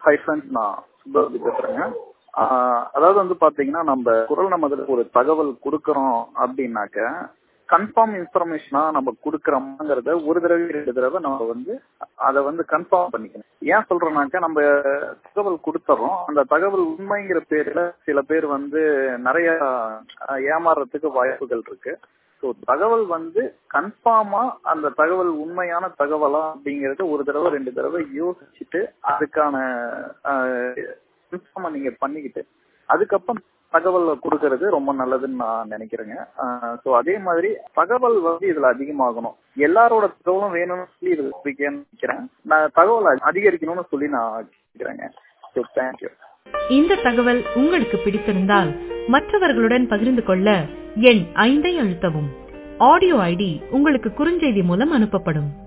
hi friends நான் சுப்பரதி பேசுறேங்க ஆஹ் அதாவது வந்து பாத்தீங்கன்னா நம்ம குரல் நமதுல ஒரு தகவல் கொடுக்கறோம் அப்படின்னாக்க கன்ஃபார்ம் இன்ஃபர்மேஷனா நம்ம கொடுக்கறோம்ங்கிறத ஒரு தடவை ரெண்டு தடவை நம்ம வந்து அதை வந்து கன்ஃபார்ம் பண்ணிக்கணும் ஏன் சொல்றோம்னாக்க நம்ம தகவல் கொடுத்துறோம் அந்த தகவல் உண்மைங்கிற பேர்ல சில பேர் வந்து நிறைய ஆஹ், ஏமாறுறதுக்கு வாய்ப்புகள் இருக்கு ஸோ தகவல் வந்து கன்ஃபார்மா அந்த தகவல் உண்மையான தகவலா அப்படிங்கறத ஒரு தடவை ரெண்டு தடவை யோசிச்சுட்டு அதுக்கான கன்ஃபார்மா நீங்க பண்ணிக்கிட்டு அதுக்கப்புறம் தகவல் கொடுக்கறது ரொம்ப நல்லதுன்னு நான் நினைக்கிறேங்க ஸோ அதே மாதிரி தகவல் வந்து இதுல அதிகமாகணும் எல்லாரோட தகவலும் வேணும்னு சொல்லி இதுல குறிக்கேன்னு நினைக்கிறேன் நான் தகவல் அதிகரிக்கணும்னு சொல்லி நான் கேட்கிறேங்க ஸோ தேங்க்யூ இந்த தகவல் உங்களுக்கு பிடித்திருந்தால் மற்றவர்களுடன் பகிர்ந்து கொள்ள எண் ஐந்தை அழுத்தவும் ஆடியோ ஐடி உங்களுக்கு குறுஞ்செய்தி மூலம் அனுப்பப்படும்